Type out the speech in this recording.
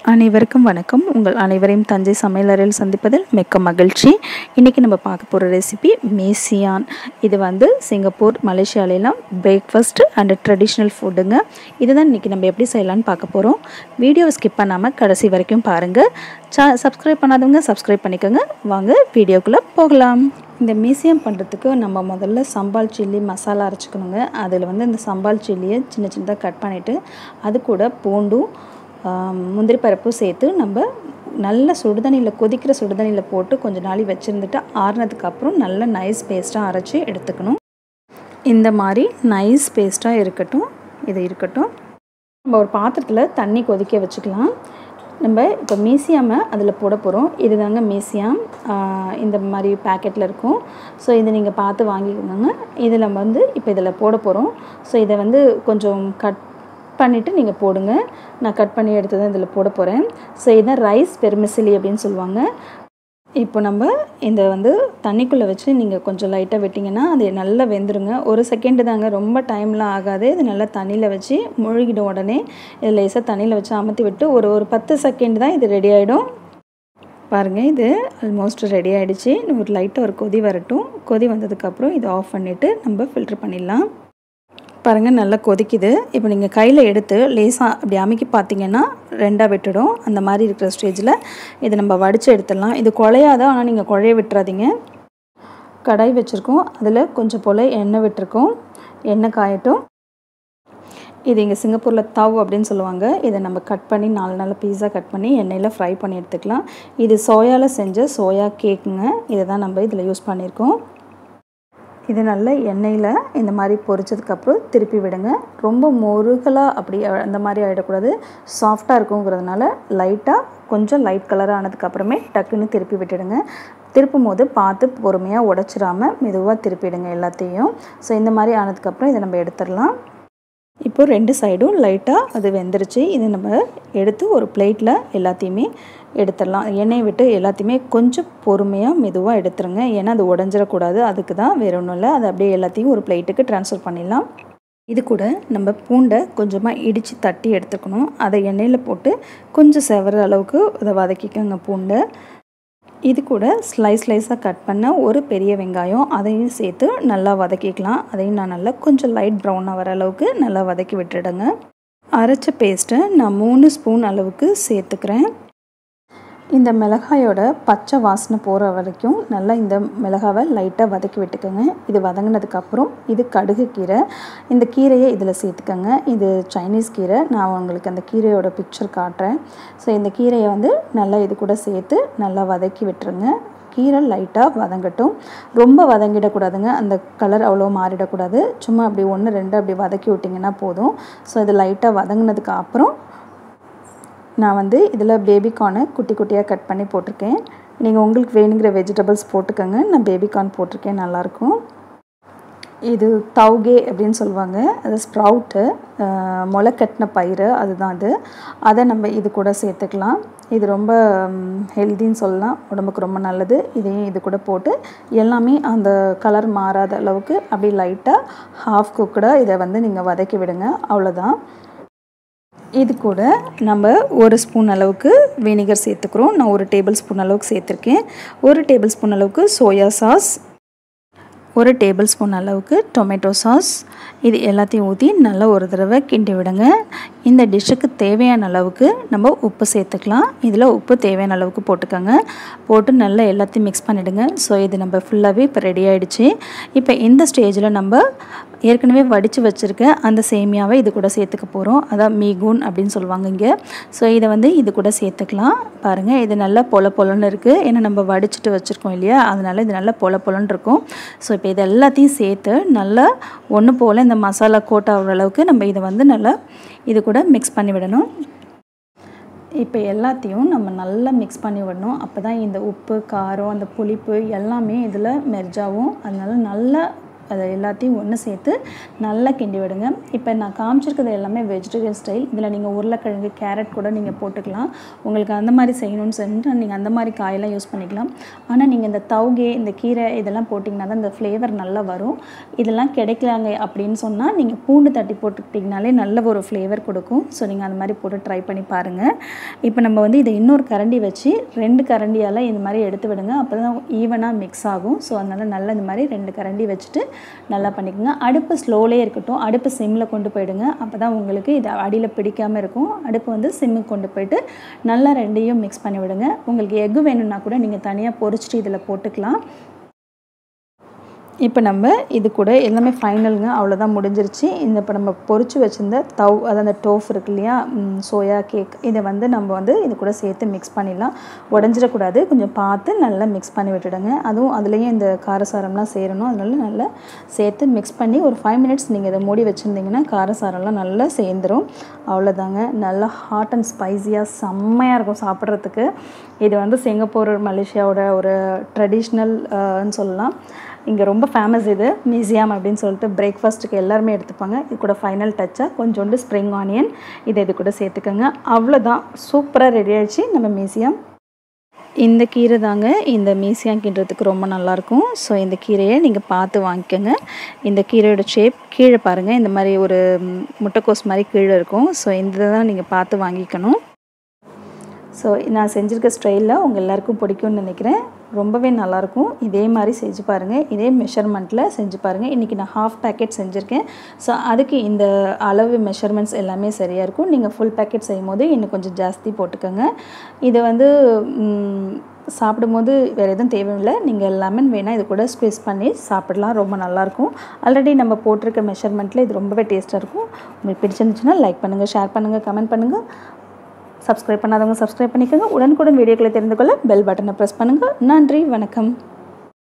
அனைவருக்கும் வணக்கம் உங்கள் அனைவரையும் தஞ்சை சமையலறையில் சந்திப்பதில் மிக்க மகிழ்ச்சி இன்றைக்கி நம்ம பார்க்க போகிற ரெசிபி மேசியான் இது வந்து சிங்கப்பூர் மலேசியாலெலாம் பிரேக்ஃபாஸ்ட் அண்ட் ட்ரெடிஷ்னல் ஃபுட்டுங்க இதுதான் இன்றைக்கி நம்ம எப்படி செய்யலான்னு பார்க்க போகிறோம் வீடியோவை ஸ்கிப் பண்ணாமல் கடைசி வரைக்கும் பாருங்கள் சா சப்ஸ்கிரைப் பண்ணாதவங்க சப்ஸ்கிரைப் பண்ணிக்கோங்க வாங்க வீடியோக்குள்ளே போகலாம் இந்த மியூசியம் பண்ணுறதுக்கு நம்ம முதல்ல சம்பால் சில்லி மசாலா அரைச்சிக்கணுங்க அதில் வந்து இந்த சம்பால் சில்லியை சின்ன சின்னதாக கட் பண்ணிவிட்டு அது கூட பூண்டும் முந்திரி பருப்பும் சேர்த்து நம்ம நல்ல சுடுதண்ணியில் கொதிக்கிற சுடுதண்ணியில் போட்டு கொஞ்சம் நாளை வச்சுருந்துட்டு ஆறுனதுக்கப்புறம் நல்ல நைஸ் பேஸ்ட்டாக அரைச்சி எடுத்துக்கணும் இந்த மாதிரி நைஸ் பேஸ்ட்டாக இருக்கட்டும் இது இருக்கட்டும் நம்ம ஒரு பாத்திரத்தில் தண்ணி கொதிக்க வச்சுக்கலாம் நம்ம இப்போ மீசியாமை அதில் போட போகிறோம் இது தாங்க மீசியாம் இந்த மாதிரி பேக்கெட்டில் இருக்கும் ஸோ இதை நீங்கள் பார்த்து வாங்கிக்கோங்க இதில் வந்து இப்போ இதில் போட போகிறோம் ஸோ இதை வந்து கொஞ்சம் கட் பண்ணிவிட்டு நீங்கள் போடுங்க நான் கட் பண்ணி எடுத்து தான் இதில் போட போகிறேன் ஸோ இதுதான் ரைஸ் பெருமிசிலி அப்படின்னு சொல்லுவாங்க இப்போ நம்ம இந்த வந்து தண்ணிக்குள்ளே வச்சு நீங்கள் கொஞ்சம் லைட்டாக விட்டிங்கன்னா அது நல்லா வெந்துருங்க ஒரு செகண்டு தாங்க ரொம்ப டைம்லாம் ஆகாது இது நல்லா தண்ணியில் வச்சு முழுகிடும் உடனே இது லேசாக தண்ணியில் வச்சு அமர்த்தி விட்டு ஒரு ஒரு பத்து செகண்ட் தான் இது ரெடி ஆகிடும் பாருங்கள் இது ஆல்மோஸ்ட் ரெடி ஆகிடுச்சு ஒரு லைட்டாக ஒரு கொதி வரட்டும் கொதி வந்ததுக்கப்புறம் இதை ஆஃப் பண்ணிவிட்டு நம்ம ஃபில்ட்ரு பண்ணிடலாம் பாருங்கள் நல்லா கொதிக்குது இப்போ நீங்கள் கையில் எடுத்து லேசாக அப்படி அமைக்கி பார்த்தீங்கன்னா ரெண்டாக விட்டுடும் அந்த மாதிரி இருக்கிற ஸ்டேஜில் இதை நம்ம வடித்து எடுத்துடலாம் இது குழையாத ஆனால் நீங்கள் குழைய விட்டுறாதீங்க கடாய் வச்சுருக்கோம் அதில் கொஞ்சம் போல் எண்ணெய் விட்டுருக்கோம் எண்ணெய் காயட்டும் இது இங்கே சிங்கப்பூரில் தவ் அப்படின்னு சொல்லுவாங்க இதை நம்ம கட் பண்ணி நாலு நாலு பீஸாக கட் பண்ணி எண்ணெயில் ஃப்ரை பண்ணி எடுத்துக்கலாம் இது சோயாவில் செஞ்ச சோயா கேக்குங்க இதை தான் நம்ம இதில் யூஸ் பண்ணியிருக்கோம் இது நல்ல எண்ணெயில் இந்த மாதிரி பொரிச்சதுக்கப்புறம் திருப்பி விடுங்க ரொம்ப முருகலாக அப்படி அந்த மாதிரி ஆகிடக்கூடாது சாஃப்டாக இருக்குங்கிறதுனால லைட்டாக கொஞ்சம் லைட் கலராக ஆனதுக்கப்புறமே டக்குன்னு திருப்பி விட்டுடுங்க திருப்பும் போது பார்த்து பொறுமையாக உடச்சிடாமல் மெதுவாக திருப்பிடுங்க எல்லாத்தையும் ஸோ இந்த மாதிரி ஆனதுக்கப்புறம் இதை நம்ம எடுத்துடலாம் இப்போ ரெண்டு சைடும் லைட்டாக அது வெந்துருச்சு இது நம்ம எடுத்து ஒரு பிளேட்டில் எல்லாத்தையுமே எடுத்துடலாம் எண்ணெயை விட்டு எல்லாத்தையுமே கொஞ்சம் பொறுமையாக மெதுவாக எடுத்துருங்க ஏன்னா அது உடஞ்சிடக்கூடாது அதுக்கு தான் வேறு ஒன்றும் இல்லை அது அப்படியே எல்லாத்தையும் ஒரு பிளேட்டுக்கு ட்ரான்ஸ்ஃபர் பண்ணிடலாம் இது கூட நம்ம பூண்டை கொஞ்சமாக இடித்து தட்டி எடுத்துக்கணும் அதை எண்ணெயில் போட்டு கொஞ்சம் செவர அளவுக்கு அதை வதக்கிக்கோங்க பூண்டை இது கூட ஸ்லைஸ் ஸ்லைஸாக கட் பண்ண ஒரு பெரிய வெங்காயம் அதையும் சேர்த்து நல்லா வதக்கிக்கலாம் அதையும் நான் நல்லா கொஞ்சம் லைட் ப்ரௌனாக வர அளவுக்கு நல்லா வதக்கி விட்டுடுங்க அரைச்ச பேஸ்ட்டை நான் மூணு ஸ்பூன் அளவுக்கு சேர்த்துக்கிறேன் இந்த மிளகாயோட பச்சை வாசனை போகிற வரைக்கும் நல்லா இந்த மிளகாவை லைட்டாக வதக்கி விட்டுக்கோங்க இது வதங்கினதுக்கப்புறம் இது கடுகு கீரை இந்த கீரையை இதில் சேர்த்துக்கோங்க இது சைனீஸ் கீரை நான் உங்களுக்கு அந்த கீரையோட பிக்சர் காட்டுறேன் ஸோ இந்த கீரையை வந்து நல்லா இது கூட சேர்த்து நல்லா வதக்கி விட்டுருங்க கீரை லைட்டாக வதங்கட்டும் ரொம்ப வதங்கிடக்கூடாதுங்க அந்த கலர் அவ்வளோ மாறிடக்கூடாது சும்மா அப்படி ஒன்று ரெண்டு அப்படி வதக்கி விட்டிங்கன்னா போதும் ஸோ இது லைட்டாக வதங்கினதுக்கு அப்புறம் நான் வந்து இதில் பேபிகார்னை குட்டி குட்டியாக கட் பண்ணி போட்டிருக்கேன் நீங்கள் உங்களுக்கு வேணுங்கிற வெஜிடபிள்ஸ் போட்டுக்கோங்க நான் பேபிகார்ன் போட்டிருக்கேன் நல்லாயிருக்கும் இது தவுகே அப்படின்னு சொல்லுவாங்க அது ஸ்ப்ரவுட்டு முளை கட்டின பயிர் அதுதான் அது அதை நம்ம இது கூட சேர்த்துக்கலாம் இது ரொம்ப ஹெல்த்தின்னு சொல்லலாம் உடம்புக்கு ரொம்ப நல்லது இதையும் இது கூட போட்டு எல்லாமே அந்த கலர் மாறாத அளவுக்கு அப்படி லைட்டாக ஹாஃப் குக்கடாக இதை வந்து நீங்கள் வதக்கி விடுங்க அவ்வளோதான் இது கூட நம்ம ஒரு ஸ்பூன் அளவுக்கு வினிகர் சேர்த்துக்கிறோம் நான் ஒரு டேபிள் ஸ்பூன் அளவுக்கு சேர்த்துருக்கேன் ஒரு டேபிள் ஸ்பூன் அளவுக்கு சோயா சாஸ் ஒரு டேபிள் ஸ்பூன் அளவுக்கு டொமேட்டோ சாஸ் இது எல்லாத்தையும் ஊற்றி நல்லா ஒரு தடவை கிண்டி விடுங்க இந்த டிஷ்ஷுக்கு தேவையான அளவுக்கு நம்ம உப்பு சேர்த்துக்கலாம் இதில் உப்பு தேவையான அளவுக்கு போட்டுக்கோங்க போட்டு நல்லா எல்லாத்தையும் மிக்ஸ் பண்ணிவிடுங்க ஸோ இது நம்ம ஃபுல்லாகவே இப்போ ரெடி ஆகிடுச்சு இப்போ இந்த ஸ்டேஜில் நம்ம ஏற்கனவே வடித்து வச்சுருக்க அந்த சேமியாவை இது கூட சேர்த்துக்க போகிறோம் அதான் மீகூன் அப்படின்னு சொல்லுவாங்க இங்கே ஸோ இதை வந்து இது கூட சேர்த்துக்கலாம் பாருங்கள் இது நல்லா பொல பொலன்னு இருக்குது ஏன்னா நம்ம வடிச்சிட்டு வச்சுருக்கோம் இல்லையா அதனால் இது நல்லா பொல பொலன்னு இருக்கும் ஸோ இப்போ இது எல்லாத்தையும் சேர்த்து நல்லா ஒன்று போல் இந்த மசாலா கோட் ஆகிற அளவுக்கு நம்ம இதை வந்து நல்லா இது கூட மிக்ஸ் பண்ணி விடணும் இப்போ எல்லாத்தையும் நம்ம நல்லா மிக்ஸ் பண்ணி விடணும் அப்போ தான் இந்த உப்பு காரம் அந்த புளிப்பு எல்லாமே இதில் மெர்ஜாகும் அதனால நல்லா அதை எல்லாத்தையும் ஒன்று சேர்த்து நல்லா கிண்டி விடுங்க இப்போ நான் காமிச்சிருக்கிறது எல்லாமே வெஜிடபிள் ஸ்டைல் இதில் நீங்கள் உருளைக்கிழங்கு கேரட் கூட நீங்கள் போட்டுக்கலாம் உங்களுக்கு அந்த மாதிரி செய்யணும்னு சொல்லிட்டு நீங்கள் அந்த மாதிரி காயெல்லாம் யூஸ் பண்ணிக்கலாம் ஆனால் நீங்கள் இந்த தவுகே இந்த கீரை இதெல்லாம் போட்டிங்கன்னா தான் இந்த ஃப்ளேவர் நல்லா வரும் இதெல்லாம் கிடைக்கலாங்க அப்படின்னு சொன்னால் நீங்கள் பூண்டு தட்டி போட்டுக்கிட்டிங்கனாலே நல்ல ஒரு ஃப்ளேவர் கொடுக்கும் ஸோ நீங்கள் அந்த மாதிரி போட்டு ட்ரை பண்ணி பாருங்கள் இப்போ நம்ம வந்து இதை இன்னொரு கரண்டி வச்சு ரெண்டு கரண்டியால் இந்த மாதிரி எடுத்து விடுங்க அப்போ தான் ஈவனாக மிக்ஸ் ஆகும் ஸோ அதனால் நல்லா இந்த மாதிரி ரெண்டு கரண்டி வச்சுட்டு நல்லா பண்ணிக்கோங்க அடுப்பு ஸ்லோலே இருக்கட்டும் அடுப்பு சிம்மில் கொண்டு போயிடுங்க அப்போ தான் உங்களுக்கு இது அடியில் பிடிக்காமல் இருக்கும் அடுப்பு வந்து சிம்முக்கு கொண்டு போயிட்டு நல்லா ரெண்டையும் மிக்ஸ் பண்ணி விடுங்க உங்களுக்கு எக்கு வேணும்னா கூட நீங்கள் தனியாக பொரிச்சிட்டு இதில் போட்டுக்கலாம் இப்போ நம்ம இது கூட எல்லாமே ஃபைனலுங்க அவ்வளோதான் முடிஞ்சிருச்சு இந்த இப்போ நம்ம பொரிச்சு வச்சுருந்த தவ் அது அந்த டோஃப் இருக்கு இல்லையா சோயா கேக் இதை வந்து நம்ம வந்து இது கூட சேர்த்து மிக்ஸ் பண்ணிடலாம் உடஞ்சிடக்கூடாது கொஞ்சம் பார்த்து நல்லா மிக்ஸ் பண்ணி விட்டுடுங்க அதுவும் அதுலேயும் இந்த காரசாரம்லாம் சேரணும் அதனால நல்லா சேர்த்து மிக்ஸ் பண்ணி ஒரு ஃபைவ் மினிட்ஸ் நீங்கள் இதை மூடி வச்சுருந்தீங்கன்னா காரசாரம்லாம் நல்லா சேர்ந்துடும் அவ்வளோதாங்க நல்லா ஹாட் அண்ட் ஸ்பைஸியாக செம்மையாக இருக்கும் சாப்பிட்றதுக்கு இது வந்து சிங்கப்பூர் மலேசியாவோட ஒரு ட்ரெடிஷ்னல்னு சொல்லலாம் இங்கே ரொம்ப ஃபேமஸ் இது மியூசியம் அப்படின்னு சொல்லிட்டு பிரேக்ஃபாஸ்ட்டுக்கு எல்லாருமே எடுத்துப்பாங்க இது கூட ஃபைனல் டச்சாக கொஞ்சோண்டு ஸ்ப்ரிங் ஆனியன் இதை இது கூட சேர்த்துக்கோங்க அவ்வளோதான் சூப்பராக ரெடி ஆயிடுச்சு நம்ம மியூசியம் இந்த கீரை தாங்க இந்த மீசியம் கிண்டுறதுக்கு ரொம்ப நல்லாயிருக்கும் ஸோ இந்த கீரையை நீங்கள் பார்த்து வாங்கிக்கோங்க இந்த கீரையோட ஷேப் கீழே பாருங்கள் இந்த மாதிரி ஒரு முட்டைக்கோஸ் மாதிரி கீழே இருக்கும் ஸோ இந்த தான் நீங்கள் பார்த்து வாங்கிக்கணும் ஸோ நான் செஞ்சுருக்க ஸ்டைலில் உங்கள் எல்லாருக்கும் பிடிக்கும்னு நினைக்கிறேன் ரொம்பவே நல்லாயிருக்கும் இதே மாதிரி செஞ்சு பாருங்கள் இதே மெஷர்மெண்ட்டில் செஞ்சு பாருங்கள் இன்றைக்கி நான் ஹாஃப் பேக்கெட் செஞ்சுருக்கேன் ஸோ அதுக்கு இந்த அளவு மெஷர்மெண்ட்ஸ் எல்லாமே சரியாக இருக்கும் நீங்கள் ஃபுல் பேக்கெட் செய்யும் போது இன்னும் கொஞ்சம் ஜாஸ்தி போட்டுக்கோங்க இது வந்து சாப்பிடும்போது வேறு எதுவும் தேவையில்லை நீங்கள் லெமன் வேணால் இது கூட ஸ்குவீஸ் பண்ணி சாப்பிடலாம் ரொம்ப நல்லாயிருக்கும் ஆல்ரெடி நம்ம போட்டிருக்க மெஷர்மெண்ட்டில் இது ரொம்பவே டேஸ்ட்டாக இருக்கும் உங்களுக்கு பிடிச்சிருந்துச்சுன்னா லைக் பண்ணுங்கள் ஷேர் பண்ணுங்கள் கமெண்ட் பண்ணுங்கள் சப்ஸ்கிரைப் பண்ணாதவங்க சப்ஸ்கிரைப் பண்ணிக்கோங்க உடனுக்குடன் வீடியோக்களை தெரிந்து கொள்ள பெல் பட்டனை ப்ரெஸ் பண்ணுங்கள் நன்றி வணக்கம்